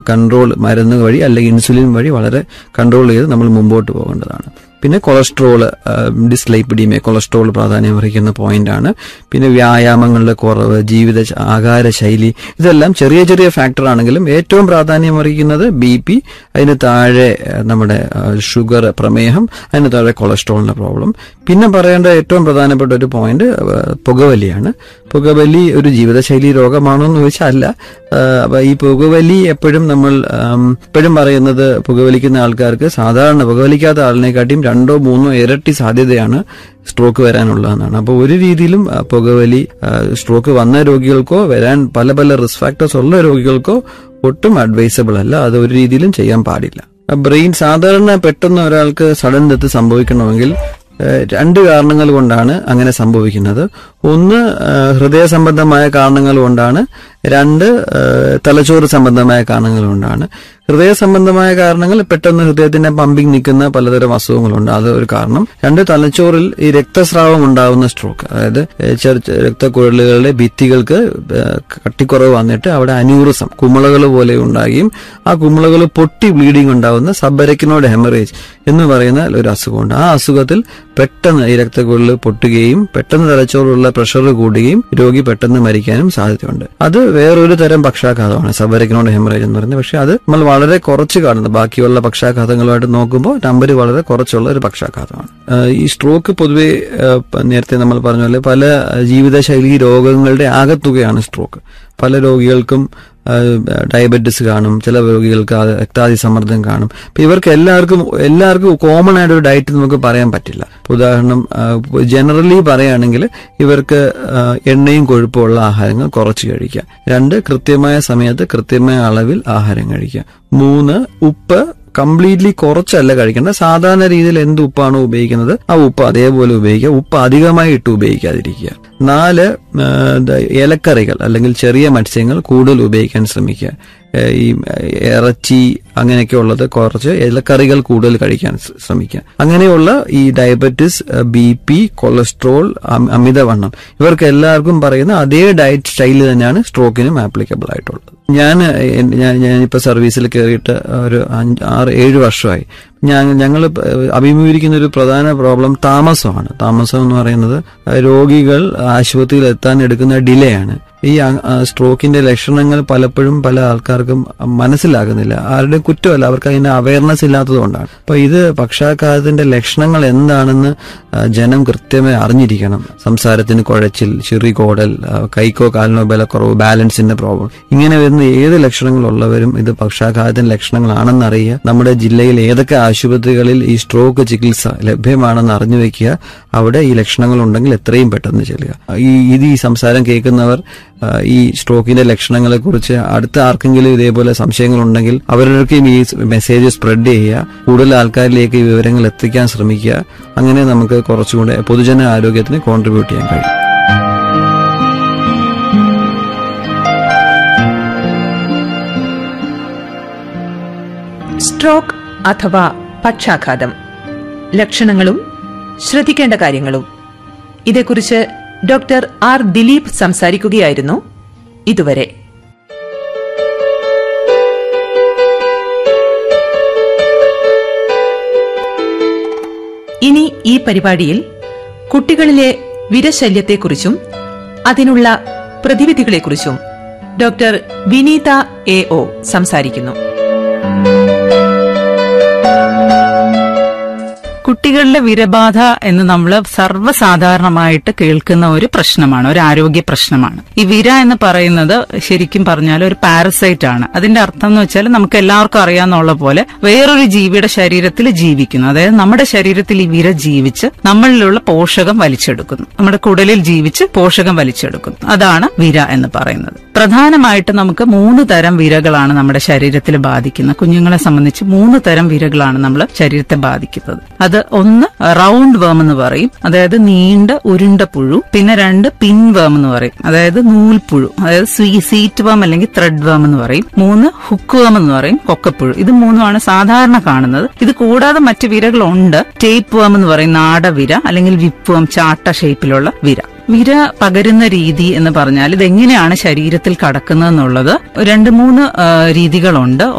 control മരുന്ന് വഴി അല്ലെങ്കിൽ ഇൻസുലിൻ വഴി വളരെ കൺട്രോൾ ചെയ്ത് നമ്മൾ മുമ്പോട്ട് പോകേണ്ടതാണ് പിന്നെ കൊളസ്ട്രോൾ ഡിസ്ലൈപ്പിഡീമിയ കൊളസ്ട്രോൾ പ്രാധാന്യം വഹിക്കുന്ന പോയിന്റാണ് പിന്നെ വ്യായാമങ്ങളുടെ കുറവ് ജീവിത ശ- ആഹാര ശൈലി ഇതെല്ലാം ചെറിയ ചെറിയ ഫാക്ടർ ആണെങ്കിലും ഏറ്റവും പ്രാധാന്യം വഹിക്കുന്നത് ബി പി അതിന് താഴെ ഏഹ്, നമ്മുടെ ഷുഗർ പ്രമേഹം അതിന് താഴെ കൊളസ്ട്രോളിന്റെ പ്രോബ്ലം പിന്നെ പറയേണ്ട ഏറ്റവും പ്രധാനപ്പെട്ട ഒരു പോയിന്റ് ഏഹ്, പുകവലിയാണ് പുകവലി ഒരു ജീവിതശൈലി രോഗമാണോ എന്ന് ചോദിച്ചാൽ അല്ല ഏഹ്, അപ്പൊ ഈ പുകവലി എപ്പോഴും നമ്മൾ ആം, എപ്പോഴും പറയുന്നത് പുകവലിക്കുന്ന ആൾക്കാർക്ക് സാധാരണ പുകവലിക്കാത്ത ആളിനെക്കാട്ടിയും രണ്ടോ മൂന്നോ ഇരട്ടി സാധ്യതയാണ് സ്ട്രോക്ക് വരാനുള്ളതെന്നാണ് അപ്പോൾ ഒരു രീതിയിലും ആ, പുകവലി ആ, സ്ട്രോക്ക് വന്ന രോഗികൾക്കോ വരാൻ പല പല റിസ്ക് ഫാക്ടേഴ്സ് ഉള്ള രോഗികൾക്കോ ഒട്ടും അഡ്വൈസബിൾ അല്ല അത് ഒരു രീതിയിലും ചെയ്യാൻ പാടില്ല ബ്രെയിൻ സാധാരണ പെട്ടെന്ന് ഒരാൾക്ക് സഡൻ ഡെത്ത് സംഭവിക്കണമെങ്കിൽ ഏഹ്, രണ്ട് കാരണങ്ങൾ കൊണ്ടാണ് അങ്ങനെ സംഭവിക്കുന്നത് ഒന്ന് ഏഹ്, ഹൃദയ സംബന്ധമായ കാരണങ്ങൾ കൊണ്ടാണ് രണ്ട് ഏഹ്, തലച്ചോറ് സംബന്ധമായ കാരണങ്ങൾ കൊണ്ടാണ് ഹൃദയ സംബന്ധമായ കാരണങ്ങൾ പെട്ടെന്ന് ഹൃദയത്തിന്റെ പമ്പിങ് നിൽക്കുന്ന പലതരം അസുഖങ്ങളുണ്ട് അത് ഒരു കാരണം രണ്ട് തലച്ചോറിൽ ഈ രക്തസ്രാവം ഉണ്ടാവുന്ന സ്ട്രോക്ക് അതായത് ഏഹ്, ചെറു ചെറു രക്തക്കുഴലുകളുടെ ഭിത്തികൾക്ക് ഏഹ്, കട്ടിക്കുറവ് വന്നിട്ട് അവിടെ അന്യൂറിസം കുമിളകൾ പോലെ ഉണ്ടാകുകയും ആ കുമിളകൾ പൊട്ടി ബ്ലീഡിംഗ് ഉണ്ടാവുന്ന സബരക്കിനോട് ഹെമറേജ് എന്ന് പറയുന്ന ഒരു അസുഖമുണ്ട് ആ അസുഖത്തിൽ പെട്ടെന്ന് ഈ രക്തക്കുഴൽ പൊട്ടുകയും പെട്ടെന്ന് തലച്ചോറിലുള്ള പ്രഷർ കൂടുകയും രോഗി പെട്ടെന്ന് മരിക്കാനും സാധ്യതയുണ്ട് അത് വേറൊരു തരം പക്ഷാഘാതമാണ് സബരക്കിനോട് ഹെമറേജ് എന്ന് പറയുന്നത് പക്ഷെ അത് നമ്മൾ വളരെ കുറച്ച് കാണുന്നത് ബാക്കിയുള്ള പക്ഷാഘാതങ്ങളുമായിട്ട് നോക്കുമ്പോൾ നമ്പർ വളരെ കുറച്ചുള്ള ഒരു പക്ഷാഘാതമാണ് ആഹ് ഈ സ്ട്രോക്ക് പൊതുവെ ആഹ് പ- നേരത്തെ നമ്മൾ പറഞ്ഞ പോലെ പല ജീവിതശൈലി രോഗങ്ങളുടെ ആകത്തുകയാണ് സ്ട്രോക്ക് പല രോഗികൾക്കും ഡയബറ്റിസ് കാണും ചില രോഗികൾക്ക് അത് രക്താതി സമ്മർദ്ദം കാണും അപ്പൊ ഇവർക്ക് എല്ലാവർക്കും എല്ലാവർക്കും കോമൺ ആയിട്ട് ഒരു ഡയറ്റ് നമുക്ക് പറയാൻ പറ്റില്ല ഇപ്പൊ ഉദാഹരണം ജനറലി പറയുകയാണെങ്കിൽ ഇവർക്ക് ആ, എണ്ണയും കൊഴുപ്പുള്ള ആഹാരങ്ങൾ കുറച്ച് കഴിക്കുക രണ്ട് കൃത്യമായ സമയത്ത് കൃത്യമായ അളവിൽ ആഹാരം കഴിക്കുക മൂന്ന് ഉപ്പ് കംപ്ലീറ്റ്ലി കുറച്ചല്ല കഴിക്കേണ്ടത് സാധാരണ രീതിയിൽ എന്ത് ഉപ്പാണോ ഉപയോഗിക്കുന്നത് ആ ഉപ്പ് അതേപോലെ ഉപയോഗിക്കുക ഉപ്പ് അധികമായി ഇട്ട് ഉപയോഗിക്കാതിരിക്കുക നാല് ആ, ദ- ഇലക്കറികൾ അല്ലെങ്കിൽ ചെറിയ മത്സ്യങ്ങൾ കൂടുതൽ ഉപയോഗിക്കാൻ ശ്രമിക്കുക ഏ, ഈ ഇറച്ചി അങ്ങനെയൊക്കെ ഉള്ളത് കുറച്ച് ഇലക്കറികൾ കൂടുതൽ കഴിക്കാൻ ശ്ര- ശ്രമിക്കുക അങ്ങനെയുള്ള ഈ ഡയബറ്റിസ് ബി പി കൊളസ്ട്രോൾ അം- അമിതവണ്ണം ഇവർക്ക് എല്ലാവർക്കും പറയുന്ന അതേ ഡയറ്റ് സ്റ്റൈൽ തന്നെയാണ് സ്ട്രോക്കിനും ആപ്ലിക്കബിൾ ആയിട്ടുള്ളത് ഞാൻ എൻ- ഞാൻ ഞാനിപ്പോ സർവീസിൽ കയറിയിട്ട് ഒരു അഞ്ച് ആറ് ഏഴ് വർഷമായി ഞാൻ ഞങ്ങൾ അഭിമുഖീകരിക്കുന്ന ഒരു പ്രധാന പ്രോബ്ലം താമസമാണ് താമസം എന്ന് പറയുന്നത് ആ, രോഗികൾ ആശുപത്രിയിൽ എത്താൻ എടുക്കുന്ന ഡിലേ ആണ് ഈ അ- ആ, സ്ട്രോക്കിന്റെ ലക്ഷണങ്ങൾ പലപ്പോഴും പല ആൾക്കാർക്കും മനസ്സിലാകുന്നില്ല ആരുടെ കുറ്റമല്ല അവർക്ക് അതിന്റെ അവയർനെസ് ഇല്ലാത്തതുകൊണ്ടാണ് അപ്പൊ ഇത് പക്ഷാഘാതത്തിന്റെ ലക്ഷണങ്ങൾ എന്താണെന്ന് ആ, ജനം കൃത്യമായി അറിഞ്ഞിരിക്കണം സംസാരത്തിന് കുഴച്ചിൽ ചിറികോടൽ ആ, കൈക്കോ കാലിനോ ബലക്കുറവ് ബാലൻസിന്റെ പ്രോബ്ലം ഇങ്ങനെ വരുന്ന ഏത് ലക്ഷണങ്ങളുള്ളവരും ഇത് പക്ഷാഘാതത്തിന്റെ ലക്ഷണങ്ങളാണെന്ന് അറിയുക നമ്മുടെ ജില്ലയിൽ ഏതൊക്കെ ആശുപത്രികളിൽ ഈ സ്ട്രോക്ക് ചികിത്സ ലഭ്യമാണെന്ന് അറിഞ്ഞു വെക്കുക അവിടെ ഈ ലക്ഷണങ്ങൾ ഉണ്ടെങ്കിൽ എത്രയും പെട്ടെന്ന് ചെല്ലുക ഈ ഇത് ഈ സംസാരം കേൾക്കുന്നവർ ആ, ഈ സ്ട്രോക്കിന്റെ ലക്ഷണങ്ങളെ കുറിച്ച് അടുത്ത ആർക്കെങ്കിലും ഇതേപോലെ സംശയങ്ങൾ ഉണ്ടെങ്കിൽ അവരുടെയും ഈ മെസ്സേജ് സ്പ്രെഡ് ചെയ്യുക കൂടുതൽ ആൾക്കാരിലേക്ക് ഈ വിവരങ്ങൾ എത്തിക്കാൻ ശ്രമിക്കുക അങ്ങനെ നമുക്ക് കുറച്ചുകൂടെ പൊതുജന ആരോഗ്യത്തിന് കോൺട്രിബ്യൂട്ട് ചെയ്യാൻ കഴിയും സ്ട്രോക്ക് അഥവാ പക്ഷാഘാതം ലക്ഷണങ്ങളും ശ്രദ്ധിക്കേണ്ട കാര്യങ്ങളും ഇതേക്കുറിച്ച് ഡോക്ടർ ആർ ദിലീപ് സംസാരിക്കുകയായിരുന്നു ഇതുവരെ ഇനി ഈ പരിപാടിയിൽ കുട്ടികളിലെ വിരശല്യത്തെക്കുറിച്ചും അതിനുള്ള പ്രതിവിധികളെക്കുറിച്ചും ഡോക്ടർ വിനീത എ ഒ സംസാരിക്കുന്നു കുട്ടികളിലെ വിരബാധ എന്ന് നമ്മൾ സർവ്വസാധാരണമായിട്ട് കേൾക്കുന്ന ഒരു പ്രശ്നമാണ് ഒരു ആരോഗ്യ പ്രശ്നമാണ് ഈ വിര എന്ന് പറയുന്നത് ശരിക്കും പറഞ്ഞാൽ ഒരു പാരസൈറ്റ് ആണ് അതിന്റെ അർത്ഥം എന്ന് വെച്ചാൽ നമുക്ക് എല്ലാവർക്കും അറിയാന്നുള്ള പോലെ വേറൊരു ജീവിയുടെ ശരീരത്തിൽ ജീവിക്കുന്നു അതായത് നമ്മുടെ ശരീരത്തിൽ ഈ വിര ജീവിച്ച് നമ്മളിലുള്ള പോഷകം വലിച്ചെടുക്കുന്നു നമ്മുടെ കുടലിൽ ജീവിച്ച് പോഷകം വലിച്ചെടുക്കുന്നു അതാണ് വിര എന്ന് പറയുന്നത് പ്രധാനമായിട്ട് നമുക്ക് മൂന്ന് തരം വിരകളാണ് നമ്മുടെ ശരീരത്തിൽ ബാധിക്കുന്നത് കുഞ്ഞുങ്ങളെ സംബന്ധിച്ച് മൂന്ന് തരം വിരകളാണ് നമ്മൾ ശരീരത്തെ ബാധിക്കുന്നത് അത് ഒന്ന് റൗണ്ട് വേം എന്ന് പറയും അതായത് നീണ്ട ഉരുണ്ട പുഴു പിന്നെ രണ്ട് പിൻ വേം എന്ന് പറയും അതായത് നൂൽപ്പുഴു അതായത് സീറ്റ് വേം അല്ലെങ്കിൽ ത്രെഡ് വേം എന്ന് പറയും മൂന്ന് ഹുക്ക് വേം എന്ന് പറയും കൊക്കപ്പുഴു ഇത് മൂന്നുമാണ് സാധാരണ കാണുന്നത് ഇത് കൂടാതെ മറ്റ് വിരകളുണ്ട് ടേപ്പ് വേം എന്ന് പറയും നാടവിര അല്ലെങ്കിൽ വിപ്പ് വേം ചാട്ട ഷേപ്പിലുള്ള വിര വിര പകരുന്ന രീതി എന്ന് പറഞ്ഞാൽ ഇതെങ്ങനെയാണ് ശരീരത്തിൽ കടക്കുന്നത് എന്നുള്ളത് രണ്ട് മൂന്ന് ആ, രീതികളുണ്ട്